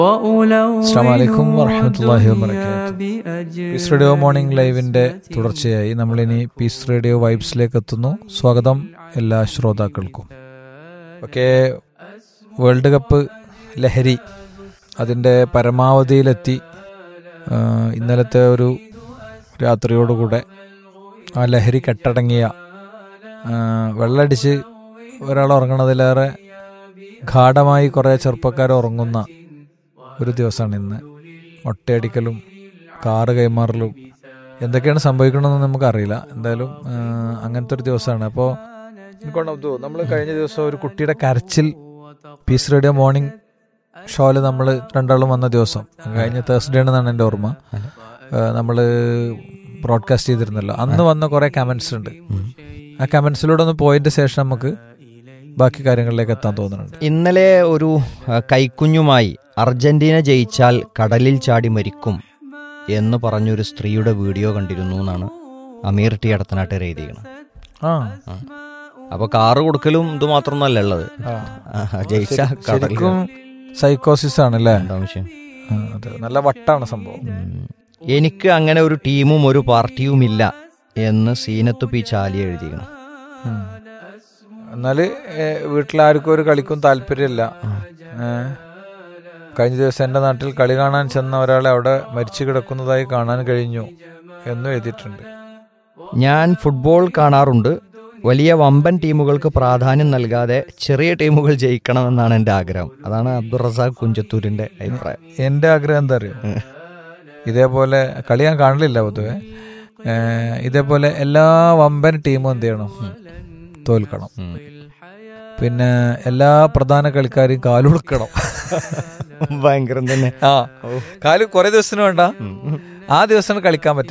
അസ്സാം വലൈക്കും വറഹമത്തല്ലാഹി വാബർക്കാത്തു പീസ് റേഡിയോ മോർണിംഗ് ലൈവിന്റെ തുടർച്ചയായി നമ്മളിനി പീസ് റേഡിയോ വൈബ്സിലേക്ക് എത്തുന്നു സ്വാഗതം എല്ലാ ശ്രോതാക്കൾക്കും ഓക്കെ വേൾഡ് കപ്പ് ലഹരി അതിൻ്റെ പരമാവധിയിലെത്തി ആ, ഇന്നലത്തെ ഒരു രാത്രിയോടുകൂടെ ആ ലഹരി കെട്ടടങ്ങിയ ആ, വെള്ളടിച്ച് ഒരാൾ ഉറങ്ങണതിലേറെ ഗാഠമായി കുറേ ചെറുപ്പക്കാർ ഉറങ്ങുന്ന ഒരു ദിവസമാണ് ഇന്ന് ഒട്ടയടിക്കലും കാറ് കൈമാറലും എന്തൊക്കെയാണ് സംഭവിക്കണമെന്ന് നമുക്കറിയില്ല എന്തായാലും ആ, അങ്ങനത്തെ ഒരു ദിവസമാണ് അപ്പോൾ എനിക്കൊണ്ട് അബ്ദു നമ്മൾ കഴിഞ്ഞ ദിവസം ഒരു കുട്ടിയുടെ കരച്ചിൽ പീസ് റേഡിയോ മോർണിംഗ് ഷോയിൽ നമ്മൾ രണ്ടാളും വന്ന ദിവസം കഴിഞ്ഞ തേഴ്സ്ഡേ ആണെന്നാണ് എൻ്റെ ഓർമ്മ നമ്മൾ ബ്രോഡ്കാസ്റ്റ് ചെയ്തിരുന്നല്ലോ അന്ന് വന്ന കുറേ കമൻസ് ഉണ്ട് ആ കമൻസിലൂടെ ഒന്ന് പോയതിന്റെ ശേഷം നമുക്ക് ബാക്കി കാര്യങ്ങളിലേക്ക് എത്താൻ തോന്നുന്നുണ്ട് ഇന്നലെ ഒരു ആ, കൈക്കുഞ്ഞുമായി അർജന്റീന ജയിച്ചാൽ കടലിൽ ചാടി മരിക്കും എന്ന് പറഞ്ഞൊരു സ്ത്രീയുടെ വീഡിയോ കണ്ടിരുന്നു എന്നാണ് അമീർ ടി അടത്തനാട്ട് എഴുതിയത് ആ അപ്പൊ കാറ് കൊടുക്കലും ഇത് മാത്രമൊന്നല്ല ഉള്ളത് ആ. ആ, ജയിച്ച കടലിൽ ശരിക്കും സൈക്കോസിസ് ആണ് അല്ലേ എന്താ വിഷയം? ആ, അതെ നല്ല വട്ടാണ് സംഭവം ഉം. എനിക്ക് അങ്ങനെ ഒരു ടീമും ഒരു പാർട്ടിയും ഇല്ല എന്ന് സീനത്ത് പി ചാലി എഴുതിയിരുന്നു ഉം. എന്നാല് ഏ, വീട്ടിലാർക്കും ഒരു കളിക്കും താല്പര്യമില്ല ഏ, കഴിഞ്ഞ ദിവസം എൻ്റെ നാട്ടിൽ കളി കാണാൻ ചെന്ന ഒരാളെ അവിടെ മരിച്ചു കിടക്കുന്നതായി കാണാൻ കഴിഞ്ഞു എന്നും എഴുതിയിട്ടുണ്ട് ഞാൻ ഫുട്ബോൾ കാണാറുണ്ട് വലിയ വമ്പൻ ടീമുകൾക്ക് പ്രാധാന്യം നൽകാതെ ചെറിയ ടീമുകൾ ജയിക്കണമെന്നാണ് എൻ്റെ ആഗ്രഹം അതാണ് അബ്ദുൾ റസാഖ് കുഞ്ചത്തൂരിന്റെ അഭിപ്രായം എൻ്റെ ആഗ്രഹം എന്താ അറിയോ ഇതേപോലെ കളി ഞാൻ കാണലില്ല പൊതുവെ ഏ, ഇതേപോലെ എല്ലാ വമ്പൻ ടീമും എന്ത് ചെയ്യണം തോൽക്കണം പിന്നെ എല്ലാ പ്രധാന കളിക്കാരെയും കാലുളുക്കണം ഭയങ്കരം തന്നെ ആ കാല് കുറെ ദിവസത്തിന് വേണ്ട ആ ദിവസം കളിക്കാൻ പറ്റില്ല